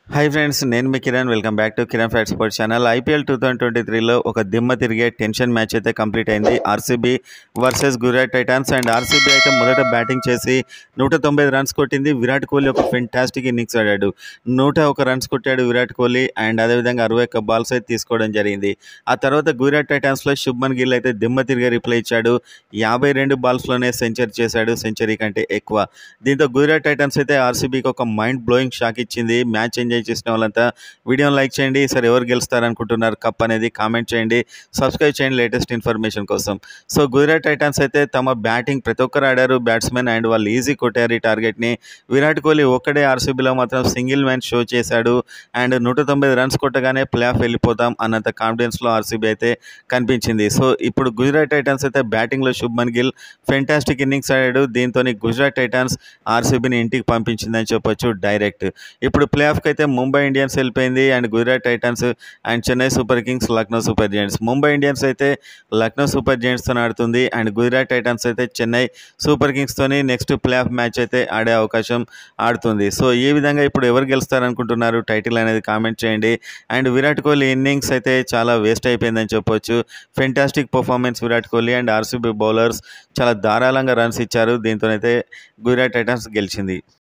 hi friends నేను మీ Kiran welcome back to Kiran fat sports channel IPL two thousand twenty త్రీలో ఒక దిమ్మ తిరిగే టెన్షన్ మ్యాచ్ అయితే కంప్లీట్ అయింది RCB versus Gujarat Titans and RCB అయితే మొదట బ్యాటింగ్ చేసి నూట తొంభై రన్స్ కొట్టింది విరాట్ కోహ్లీ ఒక ఫెంటాస్టిక్ ఇన్నింగ్స్ ఆడాడు నూట ఒక రన్స్ కొట్టాడు విరాట్ కోహ్లీ అండ్ అదేవిధంగా అరవై ఒక్క బాల్స్ అయితే తీసుకోవడం జరిగింది ఆ తర్వాత గుజరాత్ టైటాన్స్లో శుభ్మన్ గిల్ అయితే దిమ్మ తిరిగే రిప్లై ఇచ్చాడు యాభై రెండు బాల్స్లోనే సెంచరీ చేశాడు సెంచరీ కంటే ఎక్కువ దీంతో గుజరాత్ టైటన్స్ అయితే ఆర్సీబీకి ఒక మైండ్ బ్లోయింగ్ షాక్ ఇచ్చింది మ్యాచ్ ఎంజాయ్ చేసిన వాళ్ళంతా వీడియోని లైక్ చేయండి సరే ఎవరు గెలుస్తారు అనుకుంటున్నారు కప్ అనేది కామెంట్ చేయండి సబ్స్క్రైబ్ చేయండి లేటెస్ట్ ఇన్ఫర్మేషన్ కోసం సో గుజరాత్ టైటన్స్ అయితే తమ బ్యాటింగ్ ప్రతి ఒక్కరు ఆడారు బ్యాట్స్మెన్ అండ్ వాళ్ళు ఈజీ కొట్టారు ఈ టార్గెట్ని విరాట్ కోహ్లీ ఒక్కడే ఆర్సీబీలో మాత్రం సింగిల్ మ్యాన్ షో చేశాడు అండ్ నూట తొంభై రన్స్ కొట్టగానే ప్లే ఆఫ్ వెళ్ళిపోతాం అన్నంత కాన్ఫిడెన్స్లో ఆర్సీబీ అయితే కనిపించింది సో ఇప్పుడు గుజరాత్ టైటన్స్ అయితే బ్యాటింగ్లో శుభ్మన్ గిల్ ఫెంటాస్టిక్ ఇన్నింగ్స్ ఆడాడు దీంతో గుజరాత్ టైటన్స్ ఆర్సీబీని ఇంటికి పంపించిందని చెప్పొచ్చు డైరెక్ట్ ఇప్పుడు ప్లే ఆఫ్కి అయితే ముంబై ఇండియన్స్ వెళ్ళిపోయింది and Gujarat Titans and Chennai Super Kings Lucknow Super Giants Mumbai Indians అయితే లక్నో సూపర్ జైంట్స్తో ఆడుతుంది అండ్ గుజరాత్ టైటన్స్ అయితే చెన్నై సూపర్ కింగ్స్తోని నెక్స్ట్ ప్లే ఆఫ్ మ్యాచ్ అయితే ఆడే అవకాశం ఆడుతుంది సో ఈ విధంగా ఇప్పుడు ఎవరు గెలుస్తారనుకుంటున్నారు టైటిల్ అనేది కామెంట్ చేయండి అండ్ విరాట్ కోహ్లీ ఇన్నింగ్స్ అయితే చాలా వేస్ట్ అయిపోయిందని చెప్పొచ్చు fantastic performance Virat Kohli and RCB bowlers చాలా ధారాళంగా రన్స్ ఇచ్చారు దీంతోనైతే గుజరాత్ టైటన్స్ గెలిచింది